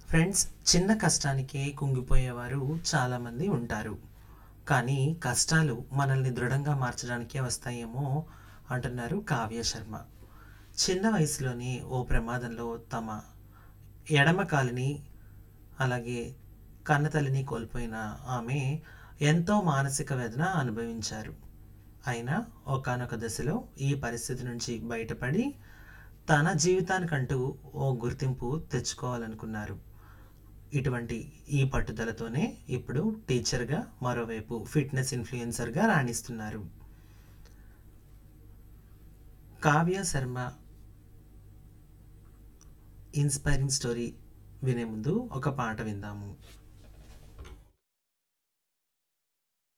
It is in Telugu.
ఫ్రెండ్స్ చిన్న కష్టానికే కుంగిపోయేవారు చాలామంది ఉంటారు కానీ కష్టాలు మనల్ని దృఢంగా మార్చడానికే వస్తాయేమో అంటున్నారు కావ్య శర్మ చిన్న వయసులోనే ఓ ప్రమాదంలో తమ ఎడమ కాలిని అలాగే కన్నతల్లిని కోల్పోయిన ఆమె ఎంతో మానసిక వేదన అనుభవించారు అయినా ఒకానొక దశలో ఈ పరిస్థితి నుంచి బయటపడి తన జీవితానికంటూ ఓ గుర్తింపు తెచ్చుకోవాలనుకున్నారు ఇటువంటి ఈ పట్టుదలతోనే ఇప్పుడు టీచర్గా మరోవైపు ఫిట్నెస్ ఇన్ఫ్లుయెన్సర్గా రాణిస్తున్నారు కావ్య శర్మ ఇన్స్పైరింగ్ స్టోరీ వినే ముందు ఒక పాట విందాము